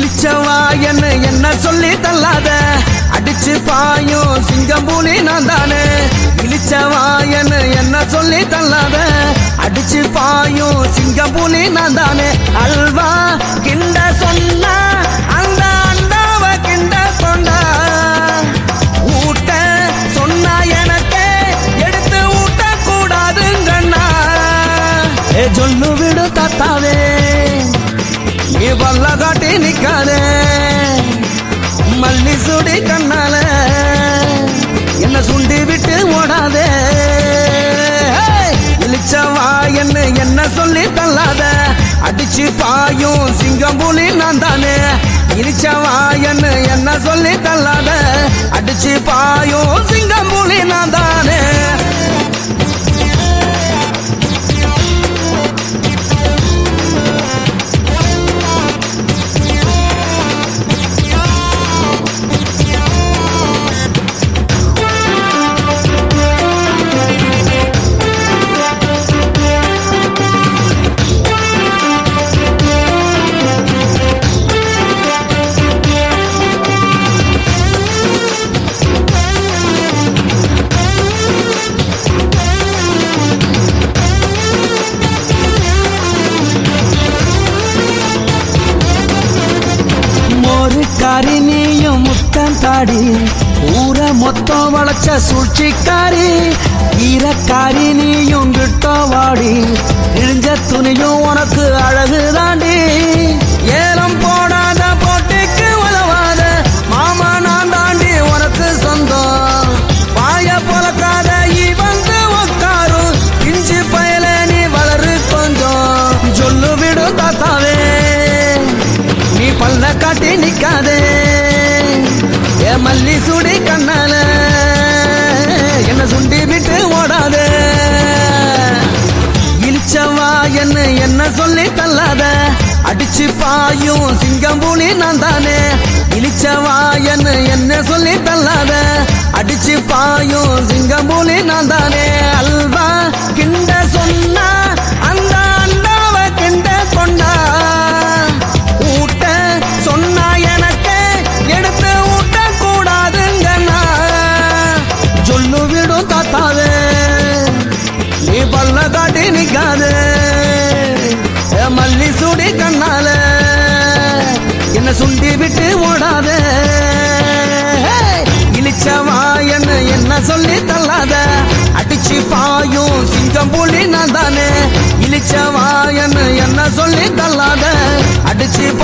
இழிச்சவா என்ன என்ன சொல்லி தள்ளாத அடிச்சு பாயும் சிங்கம் புலி நான் தானே இழிச்சவா என்ன என்ன சொல்லி தள்ளாத அடிச்சு பாயும் சிங்கம் புலி நான் தானே அல்வா கிண்ட சொன்னா அந்த அண்டாவ கிண்ட கொண்டா ஊட்ட சொன்னா எனக்கு எடுத்து ஊட்ட கூடாதுங்கண்ணா ஏ சொல்லு விடு தாத்தாவே நீ வல்ல காட்டி நிக்காதே மல்லி சுடி கண்ணால என்ன சுண்டி விட்டு ஓடாதே ஹேய்! இளிச்சவா என்ன என்ன சொல்லி தள்ளாத அடிச்சு பாயும் சிங்கம் புலி நான் தானே இளிச்சவா என்ன என்ன சொல்லி தள்ளாத அடிச்சு பாயும் சிங்கம் புலி நான் தானே மோரு காரி நீயும் முத்தம் தாடி ஊர மொத்தம் வளைச்ச சூழ்ச்சிக்காரி ஈரக்காரி நீயும் கிட்ட வாடி இழிஞ்ச துணியும் உனக்கு அழகு தாண்டி ஏலம் போடாத போட்டிக்கு உதவாத மாமா நான் தாண்டி உனக்கு சொந்தம் வாய பொலக்காத ஈ வந்து உட்காரும் இஞ்சி பயல நீ வளரு கொஞ்சம் சொல்லு விடு தாத்தாவே நீ பல்ல காட்டி நிக்காதே ஏ மல்லி சுடி கண்ணால என்ன சுண்டி விட்டு ஓடாதே இழிச்சவா என்ன என்ன சொல்லி தள்ளாத அடிச்சு பாயும் சிங்கம் புலி நான் தானே இழிச்சவா என்ன என்ன சொல்லி தள்ளாத அடிச்சு பாயும் சிங்கம் புலி நான் தானே அல்வா கிண்ட சொன்னா அந்த அண்டாவ கிண்ட கொண்டா ஊட்ட சொன்னா எனக்கு எடுத்து ஊட்ட கூடாதுங்கண்ணா சொல்லு விடும் தாத்தாவே நீ பல்ல காட்டி நிக்காதே ஏ மல்லி சுடி கண்ணால என்ன சுண்டி விட்டு ஓடாதே ஹேய்! இழிச்சவா என்ன என்ன சொல்லி தள்ளாத அடிச்சு பாயும் சிங்கம் புலி நான் தானே இழிச்சவா என்ன என்ன சொல்லி தள்ளாத அடிச்சு